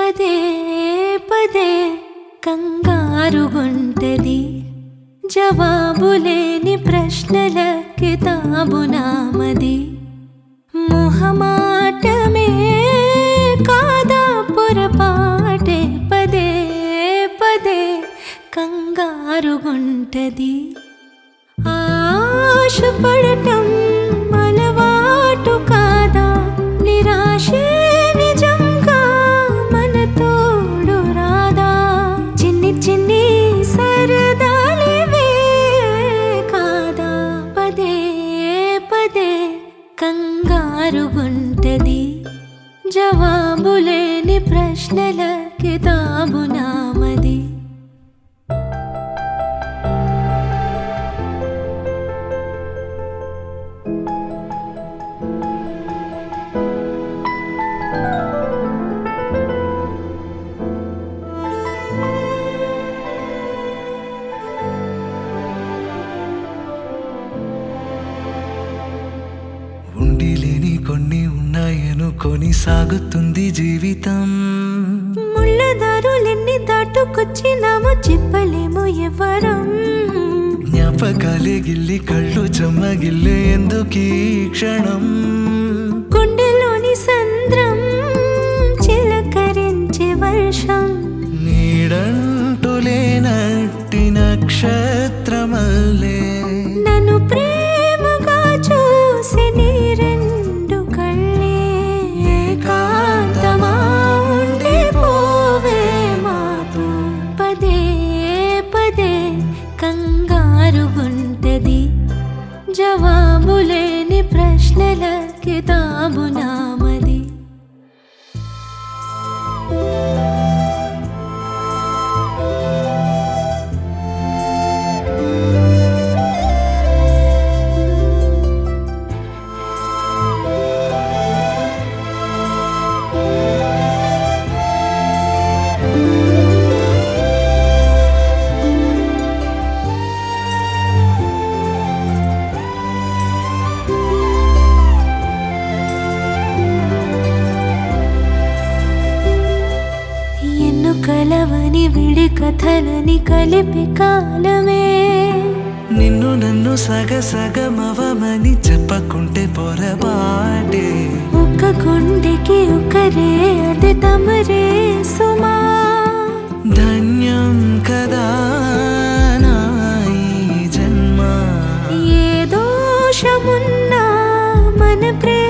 పదే పదే కంగారుగుంటది జవాబులేని ప్రశ్నల కితాబు నామది మొహమాటమే కాదా పొరపాటే పదే పదే కంగారుగుంటది ఆశపడటం అలవాటు కాదా నిరాశే నిజంగా మన తోడు రాదా చిన్ని చిన్ని సరదాలివే కాదా పదే పదే కంగారుగుంటది జవాబులేని ప్రశ్నల కితాబు నామది ఉండి లేని కొన్ని ఉన్నాయనుకొని సాగుతుంది జీవితం ముళ్ళదారులెన్ని దాటుకొచ్చినామో చెప్పలేము ఎవరం జ్ఞాపకాలే గిల్లి కళ్ళు చెమ్మగిల్లే ఎందుకీ క్షణం గుండెలోని సంద్రం చిలకరించే వర్షం నీడంటూ లేనట్టి నక్షత్రమల్లే నన్ను ప్రేమగా చూసి నీ రెండు కళ్ళే ఏకాంతమా ఉండి పోవే మాతో పదే పదే కంగారుగుంటది జవాబులేని ప్రశ్నల కితాబు నామది ఎన్ను కలవని విడి కథలని కలిపి కాలమే నిన్ను నన్ను సగ సగమవమని చెప్పకుంటే పొరపాటే ఒక గుండెకి ఒకరే అది తమరే సుమా ధన్యం కదా నా ఈ జన్మ ఏ దోషమున్నా మన ప్రేమ